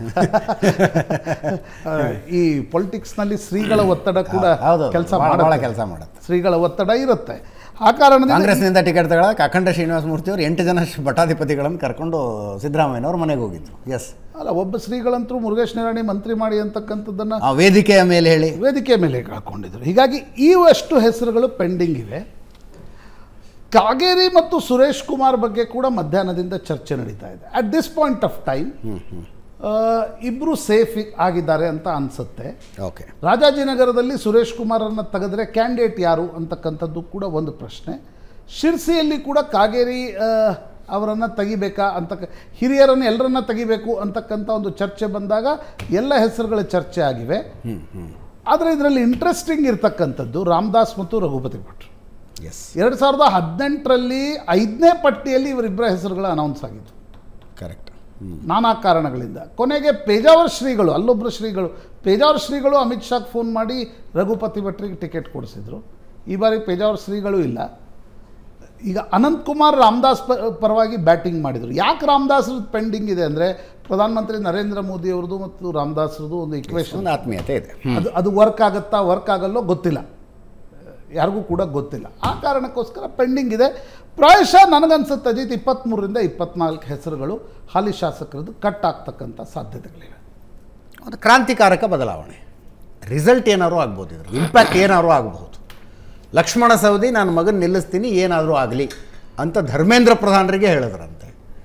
ಆ, ಈ ಪೊಲಿಟಿಕ್ಸ್ನಲ್ಲಿ ಶ್ರೀಗಳ ಒತ್ತಡ ಕೂಡ ಹೌದು ಕೆಲಸ ಭಾಳ ಭಾಳ ಮಾಡುತ್ತೆ ಕೆಲಸ ಮಾಡುತ್ತೆ ಶ್ರೀಗಳ ಒತ್ತಡ ಇರುತ್ತೆ ಆ ಕಾರಣದಿಂದ ಕಾಂಗ್ರೆಸ್ನಿಂದ ಟಿಕೆಟ್ ತಗೊಳಕ್ಕೆ ಅಖಂಡ ಶ್ರೀನಿವಾಸ ಮೂರ್ತಿ ಅವರು ಎಂಟು ಜನ ಶ- ಭಟ್ಟಾಧಿಪತಿಗಳನ್ನು ಕರ್ಕೊಂಡು ಸಿದ್ದರಾಮಯ್ಯನವ್ರ ಮನೆಗೆ ಹೋಗಿದ್ರು ಎಸ್ ಅಲ್ಲ ಒಬ್ಬ ಶ್ರೀಗಳಂತರೂ ಮುರುಗೇಶ್ ನಿರಾಣಿ ಮಂತ್ರಿ ಮಾಡಿ ಅಂತಕ್ಕಂಥದ್ದನ್ನು ಆ ವೇದಿಕೆಯ ಮೇಲೆ ಹೇಳಿ ವೇದಿಕೆ ಮೇಲೆ ಹಾಕೊಂಡಿದ್ರು ಹೀಗಾಗಿ ಇವಷ್ಟು ಹೆಸರುಗಳು ಪೆಂಡಿಂಗ್ ಇವೆ ಕಾಗೇರಿ ಮತ್ತು ಸುರೇಶ್ ಕುಮಾರ್ ಬಗ್ಗೆ ಕೂಡ ಮಧ್ಯಾಹ್ನದಿಂದ ಚರ್ಚೆ ನಡೀತಾ ಇದೆ at this point of time ಇಬ್ಬರು ಸೇಫ್ ಆಗಿದ್ದಾರೆ ಅಂತ ಅನಿಸುತ್ತೆ ಓಕೆ ರಾಜಾಜಿನಗರದಲ್ಲಿ ಸುರೇಶ್ ಕುಮಾರನ್ನು ತೆಗೆದ್ರೆ ಕ್ಯಾಂಡಿಡೇಟ್ ಯಾರು ಅಂತಕ್ಕಂಥದ್ದು ಕೂಡ ಒಂದು ಪ್ರಶ್ನೆ ಶಿರ್ಸಿಯಲ್ಲಿ ಕೂಡ ಕಾಗೇರಿ ಅವರನ್ನು ತೆಗಿಬೇಕಾ ಅಂತ ಹಿರಿಯರನ್ನು ಎಲ್ಲರನ್ನ ತೆಗಿಬೇಕು ಅಂತಕ್ಕಂಥ ಒಂದು ಚರ್ಚೆ ಬಂದಾಗ ಎಲ್ಲ ಹೆಸರುಗಳ ಚರ್ಚೆ ಆಗಿವೆ ಆದರೆ ಇದರಲ್ಲಿ ಇಂಟ್ರೆಸ್ಟಿಂಗ್ ಇರ್ತಕ್ಕಂಥದ್ದು ರಾಮದಾಸ್ ಮತ್ತು ರಘುಪತಿ ಭಟ್ರು ಎಸ್ ಎರಡು ಸಾವಿರದ ಹದಿನೆಂಟರಲ್ಲಿ ಐದನೇ ಪಟ್ಟಿಯಲ್ಲಿ ಇವರಿಬ್ಬರ ಹೆಸರುಗಳು ಅನೌನ್ಸ್ ಆಗಿತ್ತು ಕರೆಕ್ಟ್ ನಾನಾ ಕಾರಣಗಳಿಂದ ಕೊನೆಗೆ ಪೇಜಾವರ ಶ್ರೀಗಳು ಅಲ್ಲೊಬ್ಬರು ಶ್ರೀಗಳು ಪೇಜಾವರ ಶ್ರೀಗಳು ಅಮಿತ್ ಶಾಗ್ ಫೋನ್ ಮಾಡಿ ರಘುಪತಿ ಭಟ್ರಿಗೆ ಟಿಕೆಟ್ ಕೊಡಿಸಿದ್ರು ಈ ಬಾರಿ ಪೇಜಾವರ ಶ್ರೀಗಳು ಇಲ್ಲ ಈಗ ಅನಂತ್ ಕುಮಾರ್ ರಾಮದಾಸ್ ಪ- ಪರವಾಗಿ ಬ್ಯಾಟಿಂಗ್ ಮಾಡಿದರು ಯಾಕೆ ರಾಮದಾಸ್ ಪೆಂಡಿಂಗ್ ಇದೆ ಅಂದರೆ ಪ್ರಧಾನಮಂತ್ರಿ ನರೇಂದ್ರ ಮೋದಿ ಅವ್ರದ್ದು ಮತ್ತು ರಾಮದಾಸ್ರದ್ದು ಒಂದು ಇಕ್ವೇಶನ್ ಒಂದು ಆತ್ಮೀಯತೆ ಇದೆ ಅದು ಅದು ವರ್ಕ್ ಆಗುತ್ತಾ ವರ್ಕ್ ಆಗಲ್ಲೋ ಗೊತ್ತಿಲ್ಲ ಯಾರಿಗೂ ಕೂಡ ಗೊತ್ತಿಲ್ಲ ಆ ಕಾರಣಕ್ಕೋಸ್ಕರ ಪೆಂಡಿಂಗ್ ಇದೆ ಪ್ರಾಯಶಃ ನನಗನ್ಸುತ್ತೆ ಅಜಿತ್ ಇಪ್ಪತ್ತ್ಮೂರರಿಂದ ಇಪ್ಪತ್ನಾಲ್ಕು ಹೆಸರುಗಳು ಹಾಲಿ ಶಾಸಕರದ್ದು ಕಟ್ ಆಗ್ತಕ್ಕಂಥ ಸಾಧ್ಯತೆಗಳಿವೆ ಒಂದು ಕ್ರಾಂತಿಕಾರಕ ಬದಲಾವಣೆ ರಿಸಲ್ಟ್ ಏನಾದ್ರು ಆಗ್ಬೋದು ಇದ್ರ ಇಂಪ್ಯಾಕ್ಟ್ ಏನಾದ್ರು ಆಗಬಹುದು ಲಕ್ಷ್ಮಣ ಸವದಿ ನನ್ನ ಮಗನ ನಿಲ್ಲಿಸ್ತೀನಿ ಏನಾದರೂ ಆಗಲಿ ಅಂತ ಧರ್ಮೇಂದ್ರ ಪ್ರಧಾನರಿಗೆ ಹೇಳಿದ್ರಂತೆ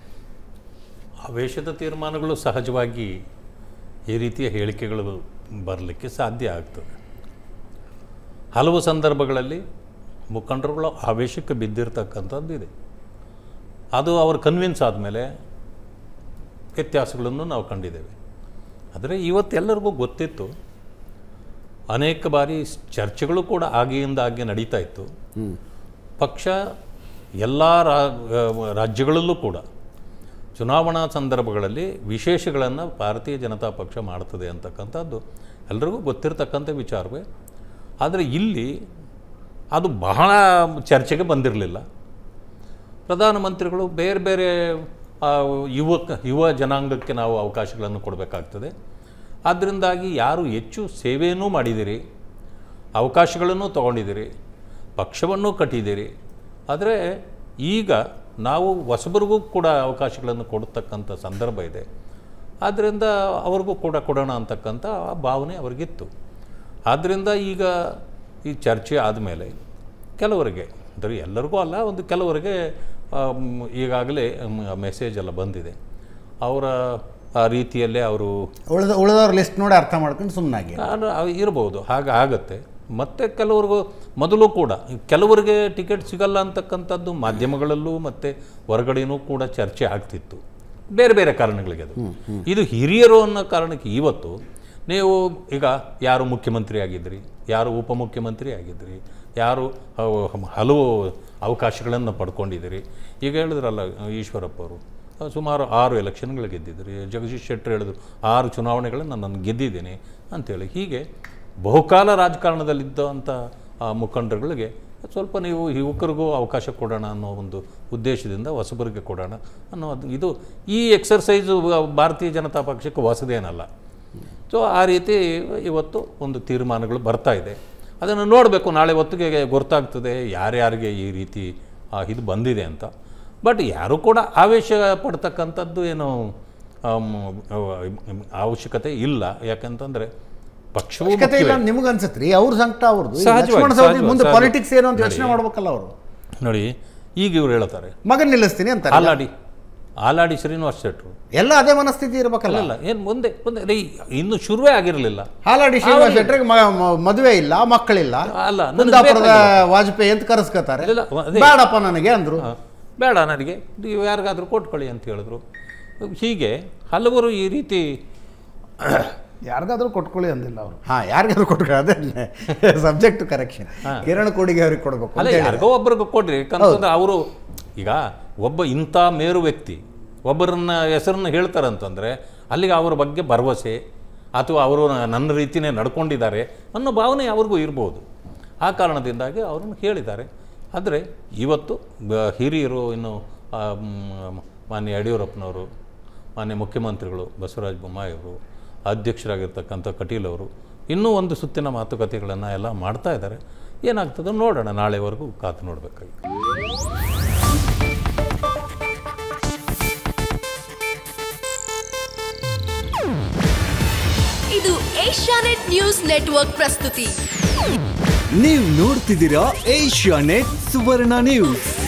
ಆವೇಶದ ತೀರ್ಮಾನಗಳು ಸಹಜವಾಗಿ ಈ ರೀತಿಯ ಹೇಳಿಕೆಗಳು ಬರಲಿಕ್ಕೆ ಸಾಧ್ಯ ಆಗ್ತದೆ ಹಲವು ಸಂದರ್ಭಗಳಲ್ಲಿ ಮುಖಂಡರುಗಳು ಆವೇಶಕ್ಕೆ ಬಿದ್ದಿರ್ತಕ್ಕಂಥದ್ದು ಇದೆ ಅದು ಅವರು ಕನ್ವಿನ್ಸ್ ಆದಮೇಲೆ ವ್ಯತ್ಯಾಸಗಳನ್ನು ನಾವು ಕಂಡಿದ್ದೇವೆ ಆದರೆ ಇವತ್ತೆಲ್ಲರಿಗೂ ಗೊತ್ತಿತ್ತು ಅನೇಕ ಬಾರಿ ಚರ್ಚೆಗಳು ಕೂಡ ಆಗಿಯಿಂದ ಆಗಿ ನಡೀತಾ ಇತ್ತು ಪಕ್ಷ ಎಲ್ಲ ರಾಜ್ಯಗಳಲ್ಲೂ ಕೂಡ ಚುನಾವಣಾ ಸಂದರ್ಭಗಳಲ್ಲಿ ವಿಶೇಷಗಳನ್ನು ಭಾರತೀಯ ಜನತಾ ಪಕ್ಷ ಮಾಡ್ತದೆ ಅಂತಕ್ಕಂಥದ್ದು ಎಲ್ರಿಗೂ ಗೊತ್ತಿರತಕ್ಕಂಥ ವಿಚಾರವೇ ಆದರೆ ಇಲ್ಲಿ ಅದು ಬಹಳ ಚರ್ಚೆಗೆ ಬಂದಿರಲಿಲ್ಲ ಪ್ರಧಾನಮಂತ್ರಿಗಳು ಬೇರೆ ಬೇರೆ ಆ, ಯುವಕ ಯುವ ಜನಾಂಗಕ್ಕೆ ನಾವು ಅವಕಾಶಗಳನ್ನು ಕೊಡಬೇಕಾಗ್ತದೆ ಆದ್ದರಿಂದಾಗಿ ಯಾರು ಹೆಚ್ಚು ಸೇವೆಯನ್ನೂ ಮಾಡಿದಿರಿ ಅವಕಾಶಗಳನ್ನು ತಗೊಂಡಿದ್ದೀರಿ ಪಕ್ಷವನ್ನು ಕಟ್ಟಿದ್ದೀರಿ ಆದರೆ ಈಗ ನಾವು ಹೊಸಬರಿಗೂ ಕೂಡ ಅವಕಾಶಗಳನ್ನು ಕೊಡ್ತಕ್ಕಂಥ ಸಂದರ್ಭ ಇದೆ ಆದ್ದರಿಂದ ಅವ್ರಿಗೂ ಕೂಡ ಕೊಡೋಣ ಅಂತಕ್ಕಂಥ ಆ ಭಾವನೆ ಅವ್ರಿಗಿತ್ತು ಆದ್ದರಿಂದ ಈಗ ಈ ಚರ್ಚೆ ಆದಮೇಲೆ ಕೆಲವರಿಗೆ ಅಂದರೆ ಎಲ್ಲರಿಗೂ ಅಲ್ಲ ಒಂದು ಕೆಲವರಿಗೆ ಆಮ್, ಈಗಾಗಲೇ ಮೆಸೇಜ್ ಎಲ್ಲ ಬಂದಿದೆ ಅವರ ಆ ರೀತಿಯಲ್ಲೇ ಅವರು ಉಳಿದ ಉಳಿದವ್ರ ಲಿಸ್ಟ್ ನೋಡಿ ಅರ್ಥ ಮಾಡ್ಕೊಂಡು ಸುಮ್ಮನಾಗಿ ನಾನು ಅವ್ ಇರ್ಬೋದು ಹಾಗೆ ಆಗುತ್ತೆ ಮತ್ತು ಕೆಲವ್ರಿಗೂ ಮೊದಲು ಕೂಡ ಕೆಲವರಿಗೆ ಟಿಕೆಟ್ ಸಿಗಲ್ಲ ಅಂತಕ್ಕಂಥದ್ದು ಮಾಧ್ಯಮಗಳಲ್ಲೂ ಮತ್ತು ಹೊರಗಡೆನೂ ಕೂಡ ಚರ್ಚೆ ಆಗ್ತಿತ್ತು ಬೇರೆ ಬೇರೆ ಕಾರಣಗಳಿಗೆ ಅದು ಇದು ಹಿರಿಯರು ಅನ್ನೋ ಕಾರಣಕ್ಕೆ ಇವತ್ತು ನೀವು ಈಗ ಯಾರು ಮುಖ್ಯಮಂತ್ರಿ ಆಗಿದ್ರಿ ಯಾರು ಉಪಮುಖ್ಯಮಂತ್ರಿ ಆಗಿದ್ರಿ ಯಾರು ಅವ್- ಹಲವು ಅವಕಾಶಗಳನ್ನು ಪಡ್ಕೊಂಡಿದ್ದೀರಿ ಈಗ ಹೇಳಿದ್ರಲ್ಲ ಈಶ್ವರಪ್ಪ ಅವರು ಸುಮಾರು ಆರು ಎಲೆಕ್ಷನ್ಗಳು ಗೆದ್ದಿದ್ರಿ ಜಗದೀಶ್ ಶೆಟ್ಟರ್ ಹೇಳಿದ್ರು ಆರು ಚುನಾವಣೆಗಳನ್ನು ನಾನು ಗೆದ್ದಿದ್ದೀನಿ ಅಂತೇಳಿ ಹೀಗೆ ಬಹುಕಾಲ ರಾಜಕಾರಣದಲ್ಲಿದ್ದಂಥ ಆ ಮುಖಂಡರುಗಳಿಗೆ ಸ್ವಲ್ಪ ನೀವು ಯುವಕರಿಗೂ ಅವಕಾಶ ಕೊಡೋಣ ಅನ್ನೋ ಒಂದು ಉದ್ದೇಶದಿಂದ ಹೊಸಬರಿಗೆ ಕೊಡೋಣ ಅನ್ನೋ ಅದು ಇದು ಈ ಎಕ್ಸರ್ಸೈಸು ಭಾರತೀಯ ಜನತಾ ಪಕ್ಷಕ್ಕೆ ಹೊಸದೇನಲ್ಲ ಸೊ ಆ ರೀತಿ ಇವತ್ತು ಒಂದು ತೀರ್ಮಾನಗಳು ಬರ್ತಾ ಇದೆ ಅದನ್ನು ನೋಡಬೇಕು ನಾಳೆ ಹೊತ್ತಿಗೆ ಗೊತ್ತಾಗ್ತದೆ ಯಾರ್ಯಾರಿಗೆ ಈ ರೀತಿ ಆ, ಇದು ಬಂದಿದೆ ಅಂತ ಬಟ್ ಯಾರೂ ಕೂಡ ಆವೇಶ ಪಡ್ತಕ್ಕಂಥದ್ದು ಏನು ಆಮ್, ಅವ್- ಅವಶ್ಯಕತೆ ಇಲ್ಲ ಯಾಕಂತಂದರೆ ಪಕ್ಷವು ಅವಶ್ಯಕತೆ ಇಲ್ಲ ಮುಖ್ಯವೇ. ನಿಮ್ಗೆ ಅನ್ಸತ್ರಿ ಅವ್ರ ಸಂಕಟ ಅವ್ರದ್ದು ಈ ಸಹಜವಾಗಿ, ಲಕ್ಷ್ಮಣ ಸವದಿ ಸಹಜವಾಗಿ, ಮುಂದೆ ಸಹಜವಾಗಿ. ಪಾಲಿಟಿಕ್ಸ್ ಏನು ಅಂತ ಯೋಚನೆ ನೋಡಿ. ಮಾಡ್ಬೇಕಲ್ಲ ಅವರು ನೋಡಿ ಈಗ ಇವ್ರು ಹೇಳ್ತಾರೆ ಮಗನ್ ನಿಲ್ಲಿಸ್ತೀನಿ ಅಂತ ಆಲಾಡಿ ಆಲಾಡಿ ಶ್ರೀನಿವಾಸ್ ಶೆಟ್ರು ಎಲ್ಲ ಅದೇ ಮನಸ್ಥಿತಿ ಇರ್ಬೇಕಲ್ಲ ಅಲ್ಲ ಏನು ಮುಂದೆ ಮುಂದೆ ರೀ, ಇನ್ನು ಶುರುವೇ ಆಗಿರಲಿಲ್ಲ ಹಾಲಾಡಿ ಶ್ರೀನಿವಾಸ ಶೆಟ್ಟರಿಗೆ ಮ- ಮ- ಮದುವೆ ಇಲ್ಲ ಮಕ್ಕಳಿಲ್ಲ ಅಲ್ಲ, ನನಗೆ ಕುಂದಾಪುರದ ಬೇಕಾಗಿಲ್ಲ. ವಾಜಪೇಯಿ ಅಂತ ಕರೆಸ್ಕೊತಾರೆ ಇಲ್ಲ, ಅದೇ. ಬೇಡಪ್ಪ ನನಗೆ ಅಂದ್ರು ಆ, ಬೇಡ ನನಗೆ ನೀವು ಯಾರಿಗಾದ್ರೂ ಕೊಟ್ಕೊಳ್ಳಿ ಅಂತ ಹೇಳಿದ್ರು ಹೀಗೆ ಹಲವರು ಈ ರೀತಿ ಯಾರಿಗಾದ್ರೂ ಕೊಟ್ಕೊಳ್ಳಿ ಅಂದಿಲ್ಲ ಅವರು ಹಾಂ ಯಾರಿಗಾದ್ರು ಕೊಟ್ರು ಅದೇ ಸಬ್ಜೆಕ್ಟ್ ಕರೆಕ್ಷನ್ ಕಿರಣ್ ಕೋಡಿಗೆ ಅವ್ರಿಗೆ ಕೊಡಬೇಕು ಅಲ್ಲ ಯಾರಿಗೋ ಒಬ್ಬರಿಗೆ ಕೊಡ್ರಿ ಯಾಕಂತಂದ್ರೆ ಅವರು ಈಗ ಒಬ್ಬ ಇಂಥ ಮೇರು ವ್ಯಕ್ತಿ ಒಬ್ಬರನ್ನ ಹೆಸರನ್ನ ಹೇಳ್ತಾರಂತಂದ್ರೆ ಅಲ್ಲಿಗೆ ಅವರ ಬಗ್ಗೆ ಭರವಸೆ ಅಥವಾ ಅವರು ನನ್ನ ರೀತಿನೇ ನಡ್ಕೊಂಡಿದ್ದಾರೆ ಅನ್ನೋ ಭಾವನೆ ಅವ್ರಿಗೂ ಇರ್ಬೋದು ಆ ಕಾರಣದಿಂದಾಗಿ ಅವರನ್ನು ಹೇಳಿದ್ದಾರೆ ಆದರೆ ಇವತ್ತು ಬ- ಹಿರಿಯರು ಇನ್ನು ಆ, ಮ್, ಮಾನ್ಯ ಯಡಿಯೂರಪ್ಪನವರು ಮಾನ್ಯ ಮುಖ್ಯಮಂತ್ರಿಗಳು ಬಸವರಾಜ ಬೊಮ್ಮಾಯಿ ಅವರು ಅಧ್ಯಕ್ಷರಾಗಿರ್ತಕ್ಕಂಥ ಕಟೀಲ್ ಅವರು ಇನ್ನೂ ಒಂದು ಸುತ್ತಿನ ಮಾತುಕತೆಗಳನ್ನು ಎಲ್ಲ ಮಾಡ್ತಾ ಇದ್ದಾರೆ ಏನಾಗ್ತದೋ ನೋಡೋಣ ನಾಳೆವರೆಗೂ ಕಾತು ನೋಡಬೇಕಾಗಿ ಇದು ಏಷ್ಯಾನೆಟ್ ನ್ಯೂಸ್ ನೆಟ್ವರ್ಕ್ ಪ್ರಸ್ತುತಿ ನೀವು ನೋಡ್ತಿದ್ದೀರಾ ಏಷ್ಯಾ ನೆಟ್ ಸುವರ್ಣ ನ್ಯೂಸ್